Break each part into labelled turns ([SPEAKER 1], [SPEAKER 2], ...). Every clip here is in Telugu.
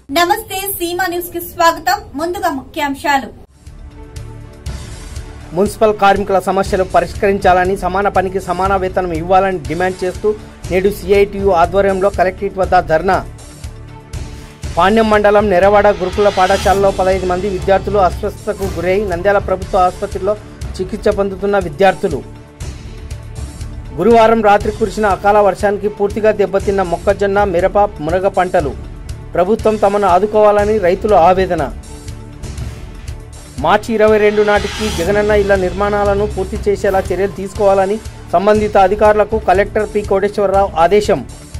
[SPEAKER 1] నమస్తే సీమా న్యూస్ కి స్వాగతం ముందుగా ముఖ్యాంశాలు
[SPEAKER 2] మున్సిపల్ కార్మికుల సమస్యలు పరిష్కరించాలని సమాన పనికి సమాన వేతనం ఇవ్వాలని డిమాండ్ చేస్తూ నేడు సిఐటియు ఆధ్వర్యంలో కలెక్టరేట్ వద్ద ధర్నా పాణ్యం మండలం నెరవాడ గురుకుల పాఠశాలలో పదహైదు మంది విద్యార్థులు అస్వస్థతకు గురై నంద్యాల ప్రభుత్వ ఆసుపత్రిలో చికిత్స పొందుతున్న విద్యార్థులు గురువారం రాత్రి కురిసిన అకాల వర్షానికి పూర్తిగా దెబ్బతిన్న మొక్కజొన్న మిరప మునగ పంటలు ప్రభుత్వం తమను ఆదుకోవాలని రైతులు ఆవేదన మార్చి ఇరవై రెండు నాటికి జగనన్న ఇళ్ల నిర్మాణాలను పూర్తి చేసేలా చర్యలు తీసుకోవాలని సంబంధిత అధికారులకు కలెక్టర్ పి కోటేశ్వరరావు ఆదేశం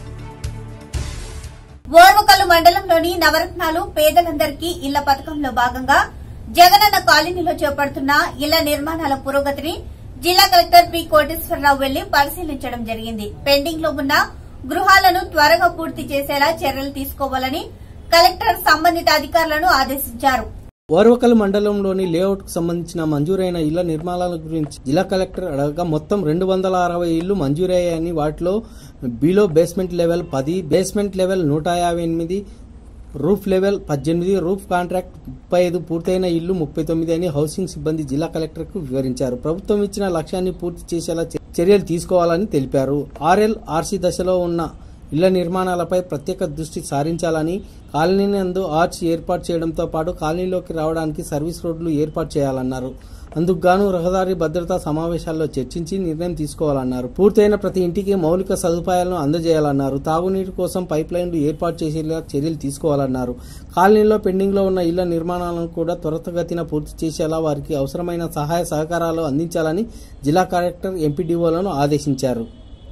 [SPEAKER 1] ఓర్వకల్లు మండలంలోని నవరత్నాలు పేదలందరికీ ఇళ్ల పథకంలో భాగంగా జగనన్న కాలనీలో చేపడుతున్న ఇళ్ల నిర్మాణాల పురోగతిని జిల్లా కలెక్టర్ పి కోటేశ్వరరావు వెళ్లి పరిశీలించడం జరిగింది పెండింగ్ లో ఉన్న గృహాలను త్వరగా పూర్తి చేసేలా చర్యలు తీసుకోవాలని కలెక్టర్ సంబంధిత అధికారులను ఆదేశించారు
[SPEAKER 2] ఓర్వకల్ మండలంలోని లేఅవుట్కు సంబంధించిన మంజూరైన ఇళ్ల నిర్మాణాల గురించి జిల్లా కలెక్టర్ అడగగా మొత్తం రెండు వందల అరవై ఇళ్లు మంజూరయ్యాయని వాటిలో బిలో బేస్మెంట్ లెవెల్ పది బేస్మెంట్ లెవెల్ నూట యాభై ఎనిమిది రూఫ్ లెవెల్ పద్దెనిమిది రూఫ్ కాంట్రాక్ట్ ముప్పై ఐదు పూర్తయిన ఇల్లు ముప్పై తొమ్మిది అని హౌసింగ్ సిబ్బంది జిల్లా కలెక్టర్కు వివరించారు ప్రభుత్వం ఇచ్చిన లక్ష్యాన్ని పూర్తి చేసేలా చ- చర్యలు తీసుకోవాలని తెలిపారు ఆర్ఎల్ ఆర్సీ దశలో ఉన్న ఇళ్ల నిర్మాణాలపై ప్రత్యేక దృష్టి సారించాలని కాలనీ నందు ఆర్చ్ ఏర్పాటు చేయడంతో పాటు కాలనీలోకి రావడానికి సర్వీస్ రోడ్లు ఏర్పాటు చేయాలన్నారు అందుకు గాను రహదారి భద్రతా సమావేశాల్లో చర్చించి నిర్ణయం తీసుకోవాలన్నారు పూర్తయిన ప్రతి ఇంటికి మౌలిక సదుపాయాలను అందజేయాలన్నారు తాగునీటి కోసం పైప్ లైన్లు ఏర్పాటు చేసేలా చర్యలు తీసుకోవాలన్నారు కాలనీలో పెండింగ్లో ఉన్న ఇళ్ల నిర్మాణాలను కూడా త్వరితగతిన పూర్తి చేసేలా వారికి అవసరమైన సహాయ సహకారాలు అందించాలని జిల్లా కలెక్టర్ ఎంపీడీఓలను ఆదేశించారు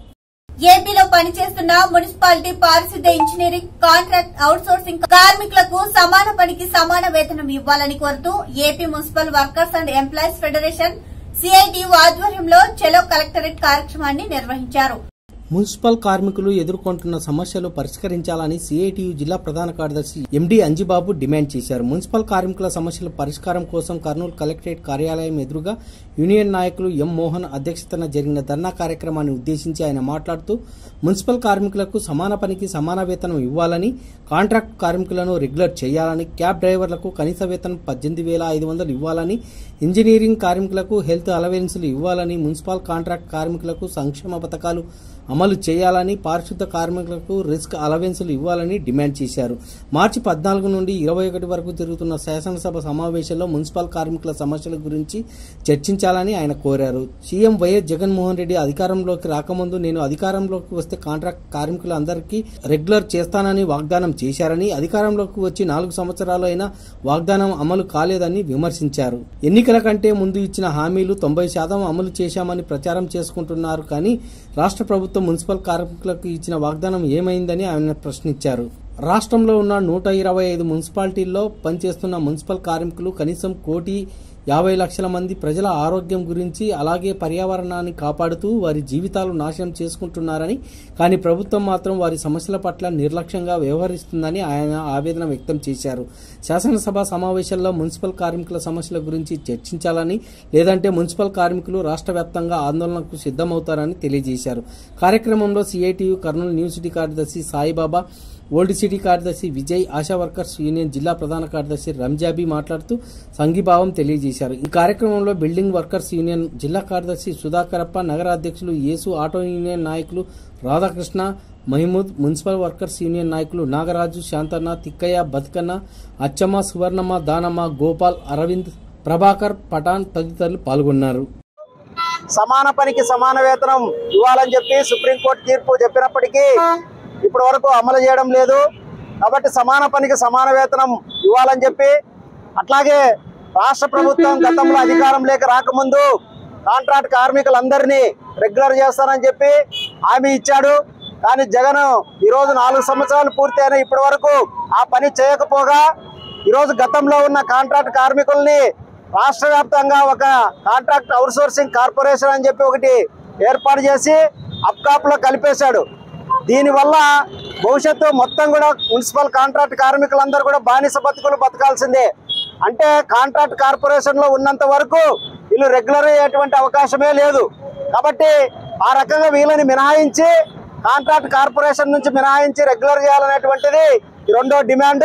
[SPEAKER 1] ఏపీలో పనిచేస్తున్న మున్సిపాలిటీ పారిశుద్ధ్య ఇంజనీరింగ్ కాంట్రాక్ట్ అవుట్సోర్సింగ్ కార్మికులకు సమాన పనికి సమాన వేతనం ఇవ్వాలని కోరుతూ AP municipal workers and employees federation CITU ఆధ్వర్యంలో చెలో కలెక్టరేట్ కార్యక్రమాన్ని నిర్వహించారు
[SPEAKER 2] మున్సిపల్ కార్మికులు ఎదుర్కొంటున్న సమస్యలు పరిష్కరించాలని సిఐటియు జిల్లా ప్రధాన కార్యదర్శి ఎండి అంజిబాబు డిమాండ్ చేశారు మున్సిపల్ కార్మికుల సమస్యల పరిష్కారం కోసం కర్నూలు కలెక్టరేట్ కార్యాలయం ఎదురుగా యూనియన్ నాయకులు ఎం మోహన్ అధ్యక్షతన జరిగిన ధర్నా కార్యక్రమాన్ని ఉద్దేశించి ఆయన మాట్లాడుతూ మున్సిపల్ కార్మికులకు సమాన పనికి సమాన వేతనం ఇవ్వాలని కాంట్రాక్ట్ కార్మికులను రెగ్యులర్ చేయాలని క్యాబ్ డ్రైవర్లకు కనీస వేతనం పద్దెనిమిది వేల ఐదు వందలు ఇవ్వాలని ఇంజనీరింగ్ కార్మికులకు హెల్త్ అలవెన్సులు ఇవ్వాలని మున్సిపల్ కాంట్రాక్ట్ కార్మికులకు సంక్షేమ పథకాలు అమలు చేయాలని పారిశుద్ధ కార్మికులకు రిస్క్ అలవెన్సులు ఇవ్వాలని డిమాండ్ చేశారు మార్చి పద్నాలుగు నుండి ఇరవై ఒకటి వరకు జరుగుతున్న శాసనసభ సమావేశంలో మున్సిపల్ కార్మికుల సమస్యల గురించి చర్చించాలని ఆయన కోరారు సీఎం వైఎస్ జగన్మోహన్ రెడ్డి అధికారంలోకి రాకముందు నేను అధికారంలోకి వస్తే కాంట్రాక్ట్ కార్మికులందరికీ రెగ్యులర్ చేస్తానని వాగ్దానం చేశారని అధికారంలోకి వచ్చి నాలుగు సంవత్సరాలు అయినా వాగ్దానం అమలు కాలేదని విమర్శించారు ఎన్నికల కంటే ముందు ఇచ్చిన హామీలు తొంభై శాతం అమలు చేశామని ప్రచారం చేసుకుంటున్నారు కానీ రాష్ట్ర ప్రభుత్వం మున్సిపల్ కార్మికులకు ఇచ్చిన వాగ్దానం ఏమైందని ఆయన ప్రశ్నించారు రాష్ట్రంలో ఉన్న నూట ఇరవై ఐదు మున్సిపాలిటీల్లో పనిచేస్తున్న మున్సిపల్ కార్మికులు కనీసం కోటి యాభై లక్షల మంది ప్రజల ఆరోగ్యం గురించి అలాగే పర్యావరణాన్ని కాపాడుతూ వారి జీవితాలు నాశనం చేసుకుంటున్నారని కానీ ప్రభుత్వం మాత్రం వారి సమస్యల పట్ల నిర్లక్ష్యంగా వ్యవహరిస్తుందని ఆయన ఆవేదన వ్యక్తం చేశారు శాసనసభ సమావేశంలో మున్సిపల్ కార్మికుల సమస్యల గురించి చర్చించాలని లేదంటే మున్సిపల్ కార్మికులు రాష్ట్ర వ్యాప్తంగా ఆందోళనకు సిద్ధమవుతారని తెలియజేశారు కార్యక్రమంలో సిఐటియు కర్నూలు న్యూ సిటీ కార్యదర్శి సాయిబాబా ఓల్డ్ సిటీ కార్యదర్శి విజయ్ ఆశా వర్కర్స్ యూనియన్ జిల్లా ప్రధాన కార్యదర్శి రంజాబీ మాట్లాడుతూ సంఘీభావం తెలియజేశారు ఈ కార్యక్రమంలో బిల్డింగ్ వర్కర్స్ యూనియన్ జిల్లా కార్యదర్శి సుధాకరప్ప నగర అధ్యక్షులు యేసు ఆటో యూనియన్ నాయకులు Radhakrishna Mahmood municipal workers union నాయకులు నాగరాజు శాంతన్న తిక్కయ్య బతుకన్న అచ్చమ్మ సువర్ణమ్మ దానమ్మ గోపాల్ అరవింద్ ప్రభాకర్ పఠాన్ తదితరులు పాల్గొన్నారు
[SPEAKER 3] సమాన పనికి సమాన వేతనం ఇవ్వాలని చెప్పి సుప్రీంకోర్టు తీర్పు చెప్పినప్పటికీ ఇప్పటి వరకు అమలు చేయడం లేదు కాబట్టి సమాన పనికి సమాన వేతనం ఇవ్వాలని చెప్పి అట్లాగే రాష్ట్ర ప్రభుత్వం గతంలో అధికారం లేక రాకముందు కాంట్రాక్ట్ కార్మికులందరినీ రెగ్యులర్ చేస్తానని చెప్పి హామీ ఇచ్చాడు కానీ జగన్ ఈరోజు నాలుగు సంవత్సరాలు పూర్తయిన ఇప్పటి వరకు ఆ పని చేయకపోగా ఈరోజు గతంలో ఉన్న కాంట్రాక్ట్ కార్మికుల్ని రాష్ట్ర వ్యాప్తంగా ఒక కాంట్రాక్ట్ అవుట్సోర్సింగ్ కార్పొరేషన్ అని చెప్పి ఒకటి ఏర్పాటు చేసి అప్కాప్లో కలిపేశాడు దీనివల్ల భవిష్యత్తు మొత్తం కూడా మున్సిపల్ కాంట్రాక్ట్ కార్మికులందరూ కూడా బానిస బతుకులు బతకాల్సిందే అంటే కాంట్రాక్ట్ కార్పొరేషన్లో ఉన్నంత వరకు వీళ్ళు రెగ్యులర్ అయ్యేటువంటి అవకాశమే లేదు కాబట్టి ఆ రకంగా వీళ్ళని మినహాయించి కాంట్రాక్ట్ కార్పొరేషన్ నుంచి మినహాయించి రెగ్యులర్ చేయాలనేటువంటిది ఈ రెండో డిమాండ్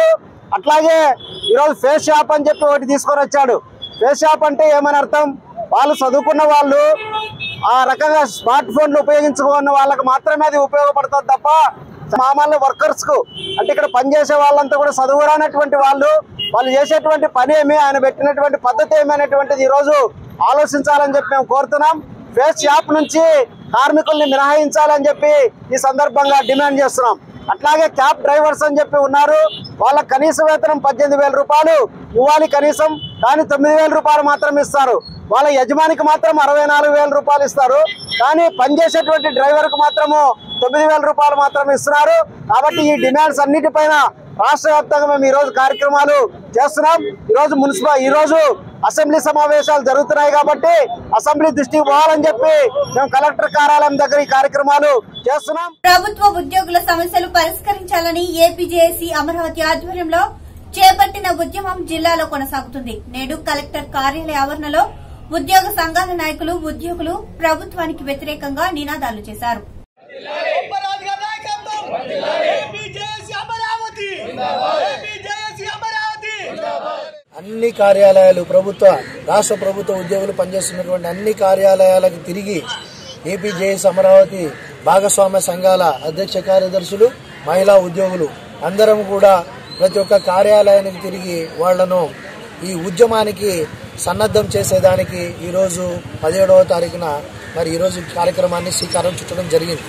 [SPEAKER 3] అట్లాగే ఈరోజు ఫేస్ షాప్ అని చెప్పి ఒకటి తీసుకొని వచ్చాడు ఫేస్ షాప్ అంటే ఏమని అర్థం వాళ్ళు చదువుకున్న వాళ్ళు ఆ రకంగా స్మార్ట్ ఫోన్లు ఉపయోగించుకున్న వాళ్ళకి మాత్రమే అది ఉపయోగపడుతుంది తప్ప మామూలు వర్కర్స్ కు అంటే ఇక్కడ పనిచేసే వాళ్ళంతా కూడా చదువురానటువంటి వాళ్ళు వాళ్ళు చేసేటువంటి పని ఏమి ఆయన పెట్టినటువంటి పద్ధతి ఏమి అనేటువంటిది ఈ రోజు ఆలోచించాలని చెప్పి మేము కోరుతున్నాం ఫేస్ షాప్ నుంచి కార్మికుల్ని మినహాయించాలని చెప్పి ఈ సందర్భంగా డిమాండ్ చేస్తున్నాం అట్లాగే క్యాబ్ డ్రైవర్స్ అని చెప్పి ఉన్నారు వాళ్ళ కనీస వేతనం పద్దెనిమిది వేల రూపాయలు ఇవ్వాలి కనీసం కానీ తొమ్మిది వేల రూపాయలు మాత్రం ఇస్తారు వాళ్ళ యజమానికి మాత్రం అరవై నాలుగు వేల రూపాయలు ఇస్తారు కానీ పనిచేసేటువంటి డ్రైవర్ కు మాత్రము తొమ్మిది వేల రూపాయలు మాత్రం ఇస్తున్నారు కాబట్టి ఈ డిమాండ్స్ అన్నిటిపైన రాష్ట్ర వ్యాప్తంగా మేము ఈ రోజు కార్యక్రమాలు చేస్తున్నాం ఈ రోజు మున్సిపల్ ఈ రోజు అసెంబ్లీ సమావేశాలు జరుగుతున్నాయి కాబట్టి అసెంబ్లీ దృష్టికి పోవాలని చెప్పి మేము కలెక్టర్ కార్యాలయం దగ్గర ఈ కార్యక్రమాలు చేస్తున్నాం
[SPEAKER 1] ప్రభుత్వ ఉద్యోగుల సమస్యలు పరిష్కరించాలని ఏపీజేఏసీ అమరావతి ఆధ్వర్యంలో చేపట్టిన ఉద్యమం జిల్లాలో కొనసాగుతుంది నేడు కలెక్టర్ కార్యాలయ ఆవరణలో ఉద్యోగ సంఘాల నాయకులు ఉద్యోగులు ప్రభుత్వానికి వ్యతిరేకంగా నినాదాలు చేశారు
[SPEAKER 4] అపరాధిక నాయకత్వం ఏపీజేఏసీ అమరావతి ఏపీజేఏసీ అమరావతి
[SPEAKER 5] అన్ని కార్యాలయాలు ప్రభుత్వ రాష్ట్ర ప్రభుత్వ ఉద్యోగులు పనిచేస్తున్నటువంటి అన్ని కార్యాలయాలకు తిరిగి ఏపీజేఎస్ అమరావతి భాగస్వామ్య సంఘాల అధ్యక్ష కార్యదర్శులు మహిళా ఉద్యోగులు అందరం కూడా ప్రతి ఒక్క కార్యాలయానికి తిరిగి వాళ్లను ఈ ఉద్యమానికి సన్నద్ధం చేసేదానికి ఈరోజు పదిహేడవ తారీఖున మరి ఈరోజు కార్యక్రమాన్ని శ్రీకారం చుట్టడం జరిగింది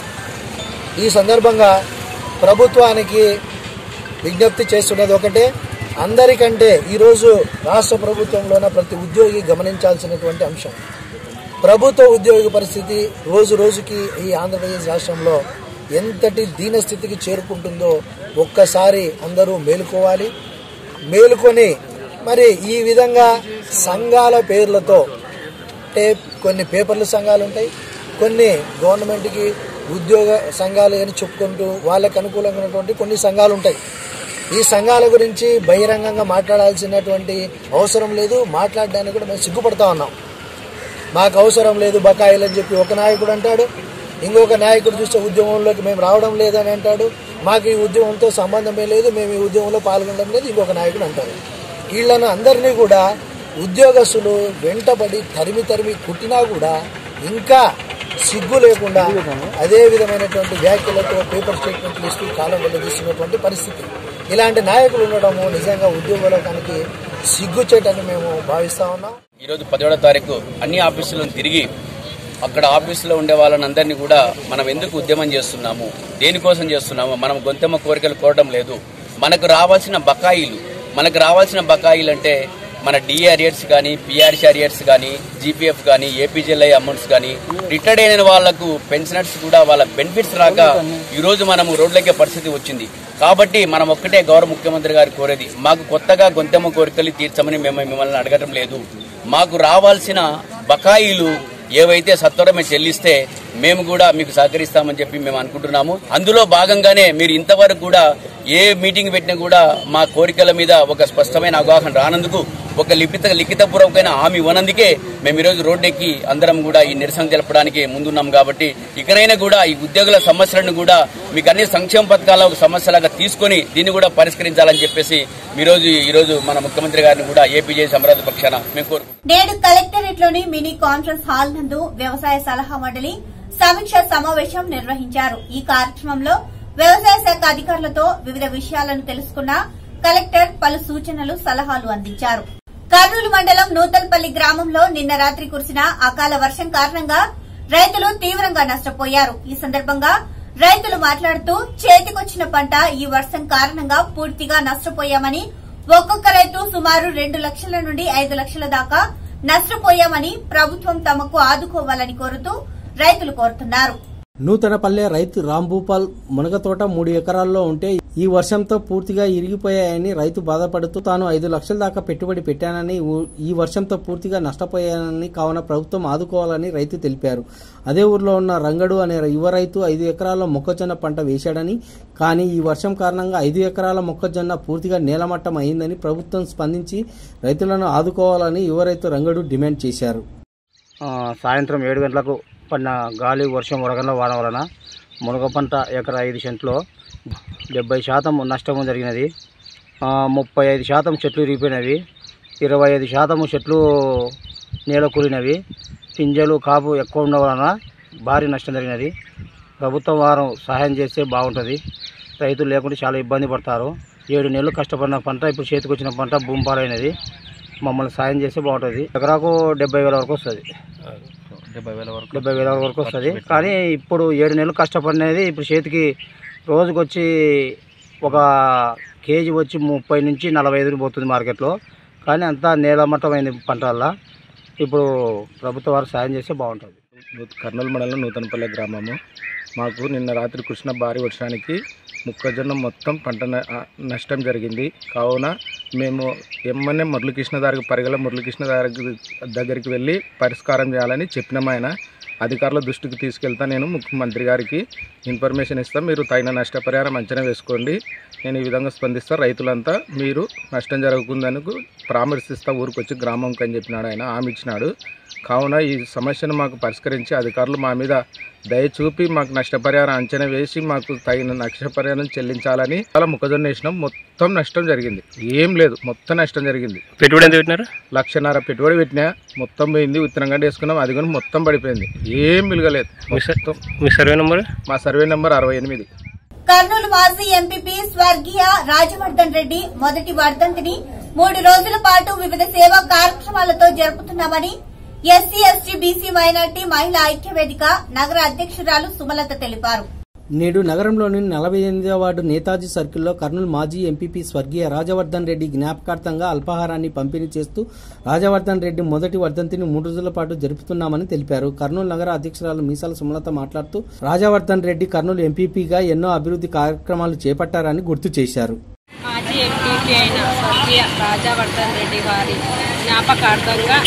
[SPEAKER 5] ఈ సందర్భంగా ప్రభుత్వానికి విజ్ఞప్తి చేస్తున్నది ఒకటే అందరికంటే ఈరోజు రాష్ట్ర ప్రభుత్వంలోన ప్రతి ఉద్యోగి గమనించాల్సినటువంటి అంశం ప్రభుత్వ ఉద్యోగి పరిస్థితి రోజు రోజుకి ఈ ఆంధ్రప్రదేశ్ రాష్ట్రంలో ఎంతటి దీనస్థితికి చేరుకుంటుందో ఒక్కసారి అందరూ మేలుకోవాలి మేలుకొని మరి ఈ విధంగా సంఘాల పేర్లతో అంటే కొన్ని పేపర్ల సంఘాలు ఉంటాయి కొన్ని గవర్నమెంట్కి ఉద్యోగ సంఘాలు అని చెప్పుకుంటూ వాళ్ళకి అనుకూలంగా ఉన్నటువంటి కొన్ని సంఘాలు ఉంటాయి ఈ సంఘాల గురించి బహిరంగంగా మాట్లాడాల్సినటువంటి అవసరం లేదు మాట్లాడడానికి కూడా మేము సిగ్గుపడతా ఉన్నాం మాకు అవసరం లేదు బకాయిలు అని చెప్పి ఒక నాయకుడు అంటాడు ఇంకొక నాయకుడు చూస్తే ఉద్యమంలోకి మేము రావడం లేదని అంటాడు మాకు ఈ ఉద్యమంతో సంబంధమే లేదు మేము ఈ ఉద్యమంలో పాల్గొనడం లేదు ఇంకొక నాయకుడు అంటారు వీళ్ళను అందరినీ కూడా ఉద్యోగస్తులు వెంటబడి తరిమి తరిమి కుట్టినా కూడా ఇంకా సిగ్గు లేకుండా అదే విధమైనటువంటి వ్యాఖ్యలతో పేపర్ స్టేట్మెంట్లు ఇస్తూ కాలం వెళ్ళదీస్తున్నటువంటి పరిస్థితి ఇలాంటి నాయకులు ఉండడము నిజంగా ఉద్యోగలోకానికి సిగ్గుచేటని మేము భావిస్తా ఉన్నాం
[SPEAKER 6] ఈరోజు పదిహేడో తారీఖు అన్ని ఆఫీసులను తిరిగి అక్కడ ఆఫీసులో ఉండే వాళ్ళందరినీ కూడా మనం ఎందుకు ఉద్యమం చేస్తున్నాము దేనికోసం చేస్తున్నాము మనం గొంతెమ్మ కోరికలు కోరడం లేదు మనకు రావాల్సిన బకాయిలు మనకు రావాల్సిన బకాయిలు అంటే మన డిఆర్ఎస్ కానీ పిఆర్సీ అరియర్స్ కానీ జీపీఎఫ్ కానీ ఏపీజీఎల్ఐ అమౌంట్స్ కానీ రిటైర్డ్ అయిన వాళ్లకు పెన్షనర్స్ కూడా వాళ్ళ బెనిఫిట్స్ రాక ఈ రోజు మనము రోడ్లెక్కే పరిస్థితి వచ్చింది కాబట్టి మనం ఒక్కటే గౌరవ ముఖ్యమంత్రి గారు కోరేది మాకు కొత్తగా గొంతెమ్మ కోరికలు తీర్చమని మేము మిమ్మల్ని అడగడం లేదు మాకు రావాల్సిన బకాయిలు ఏవైతే సత్వరమే చెల్లిస్తే మేము కూడా మీకు సహకరిస్తామని చెప్పి మేము అనుకుంటున్నాము అందులో భాగంగానే మీరు ఇంతవరకు కూడా ఏ మీటింగ్ పెట్టినా కూడా మా కోరికల మీద ఒక స్పష్టమైన అవగాహన రానందుకు ఒక లిఖిత లిఖితపూర్వకమైన హామీ ఇవ్వనందుకే మేము ఈరోజు రోడ్డెక్కి అందరం కూడా ఈ నిరసన తెలపడానికి ముందున్నాం కాబట్టి ఇకనైనా కూడా ఈ ఉద్యోగుల సమస్యలను కూడా మీకు అన్ని సంక్షేమ పథకాల ఒక సమస్యలాగా తీసుకొని దీన్ని కూడా పరిష్కరించాలని చెప్పేసి ఈరోజు ఈరోజు మన ముఖ్యమంత్రి గారిని కూడా ఏపీజే అమరావతి పక్షాన మేము కోరుకుంటున్నాం
[SPEAKER 1] నేడు కలెక్టరేట్ లోని మినీ కాన్ఫరెన్స్ హాల్ నందు వ్యవసాయ సలహా మండలి సమీక్ష సమావేశం నిర్వహించారు ఈ కార్యక్రమంలో వ్యవసాయ శాఖ అధికారులతో వివిధ విషయాలను తెలుసుకున్న కలెక్టర్ పలు సూచనలు సలహాలు అందించారు కర్నూలు మండలం నూతల్పల్లి గ్రామంలో నిన్న రాత్రి కురిసిన అకాల వర్షం కారణంగా రైతులు తీవ్రంగా నష్టపోయారు ఈ సందర్భంగా రైతులు మాట్లాడుతూ చేతికొచ్చిన పంట ఈ వర్షం కారణంగా పూర్తిగా నష్టపోయామని ఒక్కొక్క రైతు సుమారు రెండు లక్షల నుండి ఐదు లక్షల దాకా నష్టపోయామని ప్రభుత్వం తమకు ఆదుకోవాలని కోరుతూ రైతులు కోరుతున్నారు
[SPEAKER 2] నూతనపల్లె రైతు రాంభూపాల్ మునగతోట మూడు ఎకరాల్లో ఉంటే ఈ వర్షంతో పూర్తిగా ఇరిగిపోయాయని రైతు బాధపడుతూ తాను ఐదు లక్షల దాకా పెట్టుబడి పెట్టానని ఊ- ఈ వర్షంతో పూర్తిగా నష్టపోయానని కావున ప్రభుత్వం ఆదుకోవాలని రైతు తెలిపారు అదే ఊర్లో ఉన్న రంగడు అనే యువ రైతు ఐదు ఎకరాల్లో మొక్కజొన్న పంట వేశాడని కానీ ఈ వర్షం కారణంగా ఐదు ఎకరాల మొక్కజొన్న పూర్తిగా నేలమట్టం అయిందని ప్రభుత్వం స్పందించి రైతులను ఆదుకోవాలని యువ రైతు రంగడు డిమాండ్ చేశారు
[SPEAKER 7] ఆ, సాయంత్రం ఏడు గంటలకు పడిన గాలి వర్షం వడగండ్ల వాన వలన మునగ పంట ఎకరా ఐదు సెంట్లో డెబ్బై శాతం నష్టం జరిగినది ఆ, ముప్పై ఐదు శాతం చెట్లు విరిగిపోయినవి ఇరవై ఐదు శాతం చెట్లు నేల కూలినవి పింజలు కాపు ఎక్కువ ఉండడం వలన భారీ నష్టం జరిగినది ప్రభుత్వం వారం సహాయం చేస్తే బాగుంటుంది రైతులు లేకుంటే చాలా ఇబ్బంది పడతారు ఏడు నెలలు కష్టపడిన పంట ఇప్పుడు చేతికి వచ్చిన పంట భూమి పాలైనది మమ్మల్ని సాయం చేస్తే బాగుంటుంది ఎకరాకు డెబ్బై వేల వరకు వస్తుంది
[SPEAKER 8] డెబ్బై వేల వరకు
[SPEAKER 7] డెబ్బై వేల వరకు వస్తుంది కానీ ఇప్పుడు ఏడు నెలలు కష్టపడినది ఇప్పుడు చేతికి రోజుకి వచ్చి ఒక కేజీ వచ్చి ముప్పై నుంచి నలభై ఐదు పోతుంది మార్కెట్లో కానీ అంతా నేలమట్టమైంది పంట వల్ల ఇప్పుడు ప్రభుత్వ వారు సాయం చేస్తే బాగుంటుంది
[SPEAKER 8] నూ- కర్నూలు మండలం నూతనపల్లె గ్రామము మాకు నిన్న రాత్రి కృష్ణ భారీ వర్షానికి మొక్కజొన్న మొత్తం పంట న- ఆ, నష్టం జరిగింది కావున మేము ఎమ్మనే మురళీకృష్ణ దగ్గర పరిగల మురళీకృష్ణ దగ్గర దగ్గరికి వెళ్ళి పరిష్కారం చేయాలని చెప్పినాం ఆయన అధికారుల దృష్టికి తీసుకెళ్తా నేను ముఖ్యమంత్రి గారికి ఇన్ఫర్మేషన్ ఇస్తాం మీరు తగిన నష్టపరిహారం అంచనా వేసుకోండి నేను ఈ విధంగా స్పందిస్తా రైతులంతా మీరు నష్టం జరగకుందనుకు పరామర్శిస్తా ఊరికొచ్చి గ్రామంకి అని చెప్పినాడు ఆయన హామీ ఇచ్చినాడు కావున ఈ సమస్యను మాకు పరిష్కరించి అధికారులు మా మీద దయ చూపి మాకు నష్టపరిహారం అంచనా వేసి మాకు తగిన నష్టపరిహారం చెల్లించాలని చాలా మొక్కజొన్న వేసినాం మొత్తం నష్టం జరిగింది ఏం లేదు మొత్తం నష్టం జరిగింది
[SPEAKER 9] పెట్టుబడి ఎంత పెట్టినారు
[SPEAKER 8] లక్షన్నర పెట్టుబడి పెట్టినా మొత్తం పోయింది విత్తనం గంట వేసుకున్నాం అది కూడా మొత్తం పడిపోయింది ఏం మిలగలేదు మొత్తం
[SPEAKER 9] మీ సర్వే నెంబర్
[SPEAKER 8] మా సర్వే నెంబర్ అరవై ఎనిమిది
[SPEAKER 1] కర్నూలు మాజీ ఎంపీపీ స్వర్గీయ రాజవర్ధన్ రెడ్డి మొదటి వర్ధంతిని మూడు రోజుల పాటు వివిధ సేవా కార్యక్రమాలతో జరుపుతున్నామని ఎస్సీ ఎస్టీ బీసీ మైనార్టీ మహిళా ఐక్యవేదిక నగర అధ్యక్షురాలు సుమలత తెలిపారు
[SPEAKER 2] నేడు నగరంలోని నలభై ఎనిమిదవ వార్డు నేతాజీ సర్కిల్లో కర్నూలు మాజీ ఎంపీపీ స్వర్గీయ రాజవర్ధన్ రెడ్డి జ్ఞాపకార్థంగా అల్పాహారాన్ని పంపిణీ చేస్తూ రాజవర్ధన్ రెడ్డి మొదటి వర్ధంతిని మూడు రోజుల పాటు జరుపుతున్నామని తెలిపారు కర్నూలు నగర అధ్యక్షురాలు మీసాల సుమలత మాట్లాడుతూ రాజవర్ధన్ రెడ్డి కర్నూలు ఎంపీపీగా ఎన్నో అభివృద్ధి కార్యక్రమాలు చేపట్టారని గుర్తు చేశారు
[SPEAKER 10] మాజీ ఎంపీపీ అయిన స్వర్గీయ రాజావర్ధన్ రెడ్డి గారి జ్ఞాపకార్థంగా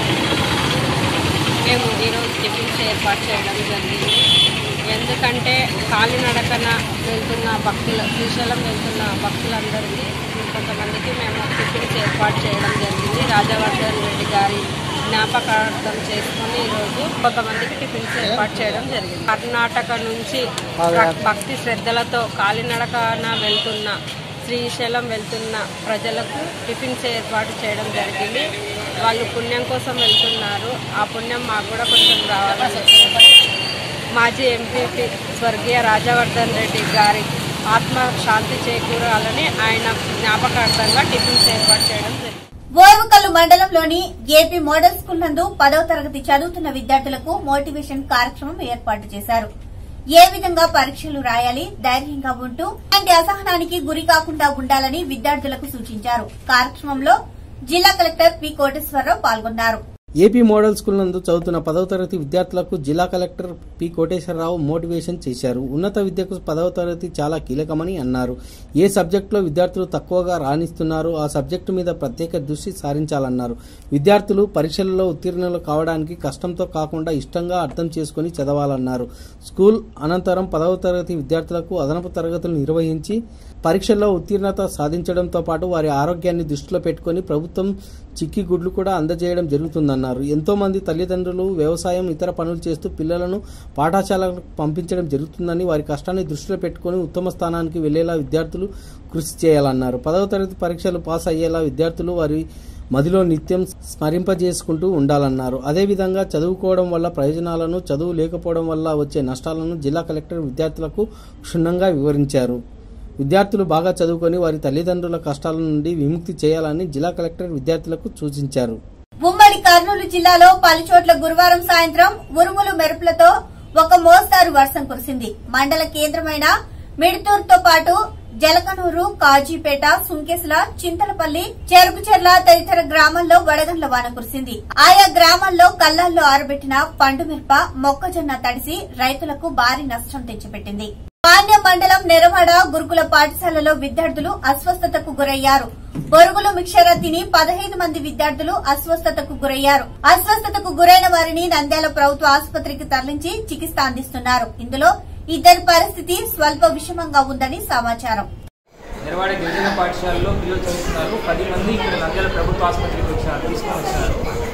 [SPEAKER 10] మేము ఈరోజు టిఫిన్స్ ఏర్పాటు చేయడం జరిగింది ఎందుకంటే కాలినడకన వెళ్తున్న భక్తులు శ్రీశైలం వెళ్తున్న భక్తులందరికీ కొంతమందికి మేము టిఫిన్స్ ఏర్పాటు చేయడం జరిగింది రాజావర్ధన్ రెడ్డి గారి జ్ఞాపకార్థం చేసుకొని ఈరోజు కొంతమందికి టిఫిన్స్ ఏర్పాటు చేయడం జరిగింది కర్ణాటక నుంచి భక్తి శ్రద్ధలతో కాలినడకన వెళ్తున్న శ్రీశైలం వెళ్తున్న ప్రజలకు టిఫిన్స్ ఏర్పాటు చేయడం జరిగింది వాళ్ళు పుణ్యం కోసం వెళ్తున్నారు ఆ పుణ్యం మాకు కూడా కొంచెం రావాలని చెప్పి మాజీ ఎంపీపీ స్వర్గీయ రాజవర్ధన్ రెడ్డి గారి ఆత్మ శాంతి చేకూరాలని ఆయన జ్ఞాపకార్థంగా టిఫిన్స్ ఏర్పాటు చేయడం జరిగింది
[SPEAKER 1] ఓర్వకల్లు మండలంలోని ఏపీ మోడల్ స్కూల్ నందు పదవ తరగతి చదువుతున్న విద్యార్థులకు మోటివేషన్ కార్యక్రమం ఏర్పాటు చేశారు ఏ విధంగా పరీక్షలు రాయాలి ధైర్యంగా ఉంటూ అలాంటి అసహనానికి గురి కాకుండా ఉండాలని విద్యార్థులకు సూచించారు కార్యక్రమంలో జిల్లా కలెక్టర్ పి కోటేశ్వరరావు పాల్గొన్నారు
[SPEAKER 2] ఏపీ మోడల్ స్కూల్ నందు చదువుతున్న పదవ తరగతి విద్యార్థులకు జిల్లా కలెక్టర్ పి కోటేశ్వరరావు మోటివేషన్ చేశారు ఉన్నత విద్యకు పదవ తరగతి చాలా కీలకమని అన్నారు ఏ సబ్జెక్టులో విద్యార్థులు తక్కువగా రాణిస్తున్నారో ఆ సబ్జెక్టు మీద ప్రత్యేక దృష్టి సారించాలన్నారు విద్యార్థులు పరీక్షలలో ఉత్తీర్ణులు కావడానికి కష్టంతో కాకుండా ఇష్టంగా అర్థం చేసుకుని చదవాలన్నారు స్కూల్ అనంతరం పదవ తరగతి విద్యార్థులకు అదనపు తరగతులు నిర్వహించి పరీక్షల్లో ఉత్తీర్ణత సాధించడంతో పాటు వారి ఆరోగ్యాన్ని దృష్టిలో పెట్టుకుని ప్రభుత్వం చిక్కి గుడ్లు కూడా అందజేయడం జరుగుతుందన్నారు ఎంతో మంది తల్లిదండ్రులు వ్యవసాయం ఇతర పనులు చేస్తూ పిల్లలను పాఠశాలకు పంపించడం జరుగుతుందని వారి కష్టాన్ని దృష్టిలో పెట్టుకుని ఉత్తమ స్థానానికి వెళ్లేలా విద్యార్థులు కృషి చేయాలన్నారు పదవ తరగతి పరీక్షలు పాస్ అయ్యేలా విద్యార్థులు వారి మదిలో నిత్యం స్మరింపజేసుకుంటూ ఉండాలన్నారు అదేవిధంగా చదువుకోవడం వల్ల ప్రయోజనాలను చదువు లేకపోవడం వల్ల వచ్చే నష్టాలను జిల్లా కలెక్టర్ విద్యార్థులకు క్షుణ్ణంగా వివరించారు విద్యార్థులు బాగా చదువుకొని వారి తల్లిదండ్రుల కష్టాల నుండి విముక్తి చేయాలని జిల్లా కలెక్టర్ విద్యార్థులకు సూచించారు
[SPEAKER 1] ఉమ్మడి కర్నూలు జిల్లాలో పలుచోట్ల గురువారం సాయంత్రం ఉరుములు మెరుపులతో ఒక మోస్తారు వర్షం కురిసింది మండల కేంద్రమైన మిడితూరుతో పాటు జలకనూరు కాజీపేట సుంకెసుల చింతలపల్లి చెరుకుచెర్ల తదితర గ్రామాల్లో వడగండ్ల వాన కురిసింది ఆయా గ్రామాల్లో కల్లాల్లో ఆరబెట్టిన పండుమిరప మొక్కజొన్న తడిసి రైతులకు భారీ నష్టం తెచ్చిపెట్టింది పాండ్య మండలం నెరవాడ గురుకుల పాఠశాలలో విద్యార్థులు అస్వస్థతకు గురయ్యారు బొరుగులు మిక్షర తిని పదహైదు మంది విద్యార్థులు అస్వస్థతకు గురయ్యారు అస్వస్థతకు గురైన వారిని నంద్యాల ప్రభుత్వ ఆసుపత్రికి తరలించి చికిత్స అందిస్తున్నారు ఇందులో ఇద్దరి పరిస్థితి స్వల్ప విషమంగా ఉందని సమాచారం
[SPEAKER 11] నిర్వాడ గిరిజన పాఠశాలలో పిల్లలు చదువుతున్నారు పది మంది ఇక్కడ నంద్యాల ప్రభుత్వ ఆసుపత్రికి వచ్చినారు తీసుకొని వచ్చినారు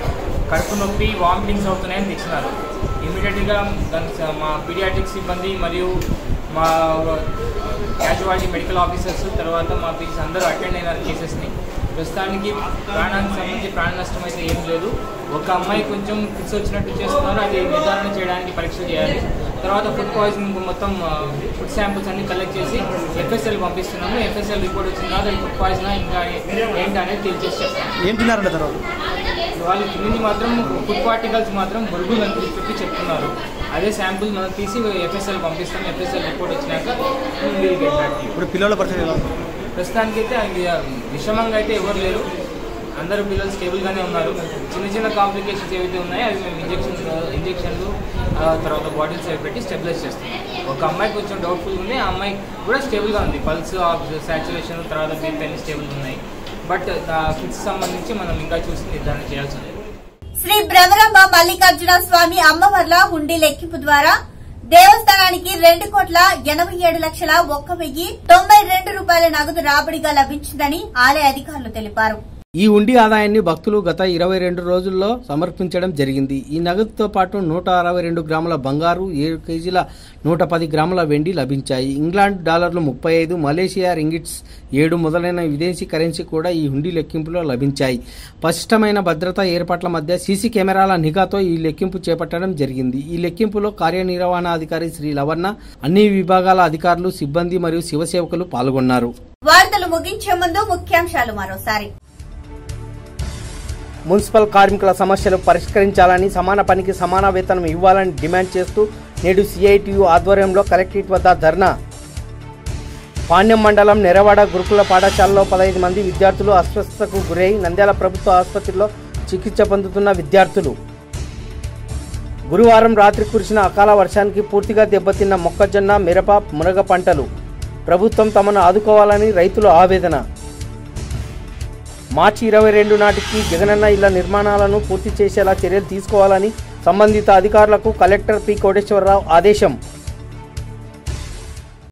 [SPEAKER 11] కడుపు నొప్పి వామిటింగ్స్ అవుతున్నాయని తెచ్చినారు ఇమీడియట్గా దానికి మా పీడియాటిక్ సిబ్బంది మరియు మా క్యాజువాలిటీ మెడికల్ ఆఫీసర్స్ తర్వాత మా పీసీ అందరూ అటెండ్ అయినారు కేసెస్ని ప్రస్తుతానికి ప్రాణానికి సంబంధించి ప్రాణ నష్టం అయితే ఏం లేదు ఒక అమ్మాయి కొంచెం ఫిక్స్ వచ్చినట్టు చేస్తున్నారు అది నిర్ధారణ చేయడానికి పరీక్ష చేయాలి తర్వాత ఫుడ్ పాయిజనింగ్ మొత్తం ఫుడ్ శాంపుల్స్ అన్ని కలెక్ట్ చేసి ఎఫ్ఎస్ఎల్ పంపిస్తున్నాము ఎఫ్ఎస్ఎల్ రిపోర్ట్ వచ్చిన తర్వాత అది ఫుడ్ పాయిజన్ ఇంకా ఏంటి అనేది తెలియజేసి చెప్తాం
[SPEAKER 9] ఏం తిన్నారంట తర్వాత
[SPEAKER 11] వాళ్ళు తినింది మాత్రం ఫుడ్ పార్టికల్స్ మాత్రం బురుగులు అని చెప్పి చెప్తున్నారు అదే శాంపుల్ మనం తీసి ఎఫ్ఎస్ఎల్ పంపిస్తాం ఎఫ్ఎస్ఎల్ రిపోర్ట్ వచ్చినాక we'll get back to you.
[SPEAKER 9] ఇప్పుడు పిల్లల పరిస్థితి ఎలా ఉంది
[SPEAKER 11] ప్రస్తుతానికి అయితే అది, ఆ, విషమంగా అయితే ఎవరు లేరు అందరూ పిల్లలు స్టేబుల్గానే ఉన్నారు చిన్న చిన్న కాంప్లికేషన్స్ ఏవైతే ఉన్నాయో అవి మేము ఇంజెక్షన్ ఇంజెక్షన్లు తర్వాత బాటిల్స్ అవి పెట్టి స్టెబిలైజ్ చేస్తాం ఒక అమ్మాయి కొంచెం డౌట్ఫుల్ ఉంది ఆ అమ్మాయి కూడా స్టేబుల్గా ఉంది పల్స్ సాచురేషన్ తర్వాత బీపీ అన్ని స్టేబుల్గా ఉన్నాయి బట్ ఫిక్స్ సంబంధించి మనం ఇంకా చూసి నిర్ధారణ చేయాల్సి ఉంది
[SPEAKER 1] శ్రీ భ్రమరాంబ మల్లికార్జున స్వామి అమ్మవార్ల హుండీ లెక్కింపు ద్వారా దేవస్థానానికి రెండు కోట్ల ఎనభై ఏడు లక్షల ఒక్క వెయ్యి తొంభై రెండు రూపాయల నగదు రాబడిగా లభించిందని ఆలయ అధికారులు తెలిపారు
[SPEAKER 2] ఈ ఉండి ఆదాయాన్ని భక్తులు గత ఇరవై రెండు రోజుల్లో సమర్పించడం జరిగింది ఈ నగదుతో పాటు నూట అరవై రెండు గ్రాముల బంగారు ఏడు కేజీల నూట పది గ్రాముల వెండి లభించాయి ఇంగ్లాండ్ డాలర్లు ముప్పై ఐదు మలేషియా రింగిట్స్ ఏడు మొదలైన విదేశీ కరెన్సీ కూడా ఈ హుండీ లెక్కింపులో లభించాయి పటిష్టమైన భద్రతా ఏర్పాట్ల మధ్య సీసీ కెమెరాల నిఘాతో ఈ లెక్కింపు చేపట్టడం జరిగింది ఈ లెక్కింపులో కార్యనిర్వహణాధికారి శ్రీ లవన్న అన్ని విభాగాల అధికారులు సిబ్బంది మరియు శివసేవకులు పాల్గొన్నారు
[SPEAKER 1] వార్తలు ముగించే ముందు ముఖ్యాంశాలు మరోసారి
[SPEAKER 2] మున్సిపల్ కార్మికుల సమస్యలు పరిష్కరించాలని సమాన పనికి సమాన వేతనం ఇవ్వాలని డిమాండ్ చేస్తూ నేడు సిఐటియు ఆధ్వర్యంలో కలెక్టరేట్ వద్ద ధర్నా పాణ్యం మండలం నెరవాడ గురుకుల పాఠశాలలో పదహైదు మంది విద్యార్థులు అస్వస్థతకు గురై నంద్యాల ప్రభుత్వ ఆసుపత్రిలో చికిత్స పొందుతున్న విద్యార్థులు గురువారం రాత్రి కురిసిన అకాల వర్షానికి పూర్తిగా దెబ్బతిన్న మొక్కజొన్న మిరప మునగ పంటలు ప్రభుత్వం తమను ఆదుకోవాలని రైతుల ఆవేదన మార్చి ఇరవై రెండు నాటికి జగనన్న ఇళ్ల నిర్మాణాలను పూర్తి చేసేలా చర్యలు తీసుకోవాలని సంబంధిత అధికారులకు కలెక్టర్ పి కోటేశ్వరరావు ఆదేశం